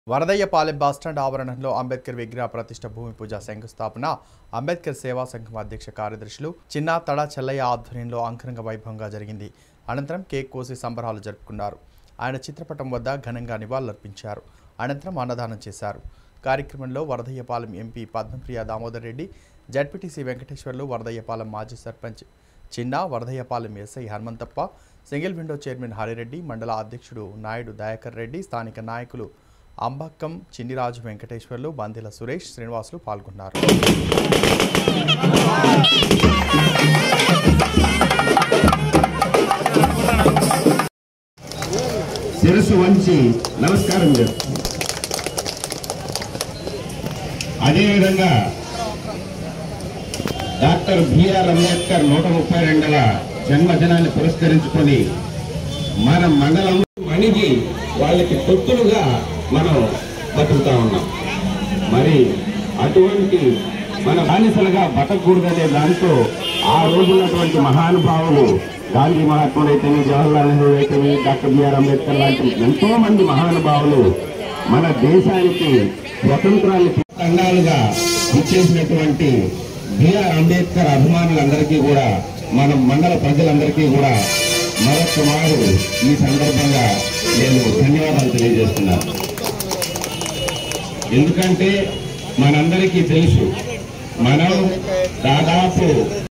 Varadayyapalem bus stand ఆవరణలో అంబేద్కర్ విగ్రహ ప్రతిష్ట భూమి పూజ శంకుస్థాపన అంబేద్కర్ సేవా సంఘం అధ్యక్ష కార్యదర్శులు చిన్న తడ చెల్లయ్య ఆధ్వర్యంలో అంగరంగ వైభవంగా జరిగింది అనంతరం కేక్ కోసి సంబరాలు జరుపుకున్నారు ఆయన చిత్రపటం వద్ద ఘనంగా నివాళులర్పించారు అనంతరం అన్నదానం చేశారు కార్యక్రమంలో వరదయ్యపాలెం ఎంపీ పద్మప్రియ దామోదర్ రెడ్డి జడ్పీటీసీ వెంకటేశ్వర్లు వరదయ్యపాలెం మాజీ సర్పంచ్ చిన్న Varadaiahpalem SI Hanumanthappa single window chairman Harireddy మండల అధ్యక్షుడు నాయుడు దయాకర్ రెడ్డి స్థానిక నాయకులు అంబక్కం చిన్నిరాజు వెంకటేశ్వర్లు బందెల సురేష్ శ్రీనివాసులు పాల్గొన్నారు శిరస్సు వంచి నమస్కారం చేస్తాం అదేవిధంగా డాక్టర్ బిఆర్ అంబేద్కర్ నూట ముప్పై రెండవ జన్మదినాన్ని పురస్కరించుకొని మన మండలం మణిగి వాళ్ళకి తొత్తులుగా మనం బతుకుతా ఉన్నాం మరి అటువంటి మన బానిసలుగా బతకూడదనే దాంతో ఆ రోజున్నటువంటి మహానుభావులు గాంధీ మహాత్ముడు అయితేనే జవహర్లాల్ నెహ్రూ అయితేనే డాక్టర్ బిఆర్ అంబేద్కర్ లాంటి ఎంతో మంది మహానుభావులు మన దేశానికి స్వతంత్రాన్ని తండాలుగా ఇచ్చేసినటువంటి బిఆర్ అంబేద్కర్ అభిమానులందరికీ కూడా మన మండల ప్రజలందరికీ కూడా మరొక మారు ఈ సందర్భంగా నేను ధన్యవాదాలు తెలియజేస్తున్నాను ఎందుకంటే మనందరికీ తెలుసు మనం దాదాపు